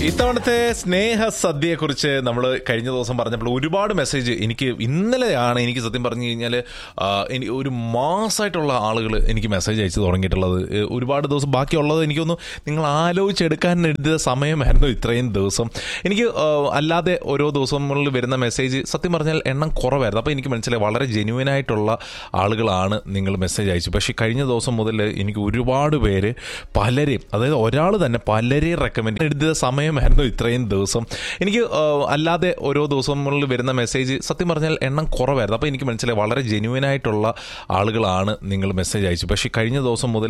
ഇത്തവണത്തെ സ്നേഹ സദ്യയെ കുറിച്ച് നമ്മൾ കഴിഞ്ഞ ദിവസം പറഞ്ഞപ്പോൾ ഒരുപാട് മെസ്സേജ് എനിക്ക് ഇന്നലെയാണ് എനിക്ക് സത്യം പറഞ്ഞു കഴിഞ്ഞാൽ എനിക്ക് ഒരു മാസമായിട്ടുള്ള ആളുകൾ എനിക്ക് മെസ്സേജ് അയച്ചു തുടങ്ങിയിട്ടുള്ളത് ഏ, ഒരുപാട് ദിവസം ബാക്കിയുള്ളത് എനിക്കൊന്ന് നിങ്ങൾ ആലോചിച്ചെടുക്കാൻ എടുത്ത സമയമായിരുന്നു ഇത്രയും ദിവസം എനിക്ക് ആ, അല്ലാതെ ഓരോ ദിവസങ്ങളിൽ വരുന്ന മെസ്സേജ് സത്യം പറഞ്ഞാൽ എണ്ണം കുറവായിരുന്നു അപ്പോൾ എനിക്ക് മനസ്സിലായി വളരെ ജെന്യൂൻ ആയിട്ടുള്ള ആളുകളാണ് നിങ്ങൾ മെസ്സേജ് അയച്ചു പക്ഷേ കഴിഞ്ഞ ദിവസം മുതൽ എനിക്ക് ഒരുപാട് പേര് പലരെയും അതായത് ഒരാൾ തന്നെ പലരെയും റെക്കമെൻഡ് എടുത്ത സമയമായിരുന്നു ഇത്രയും ദിവസം എനിക്ക് ആ, അല്ലാതെ ഓരോ ദിവസങ്ങളിൽ വരുന്ന മെസ്സേജ് സത്യം പറഞ്ഞാൽ എണ്ണം കുറവായിരുന്നു അപ്പോൾ എനിക്ക് മനസ്സിലായി വളരെ ജെന്യൂൻ ആയിട്ടുള്ള ആളുകളാണ് നിങ്ങൾ മെസ്സേജ് അയച്ചു പക്ഷേ കഴിഞ്ഞ ദിവസം മുതൽ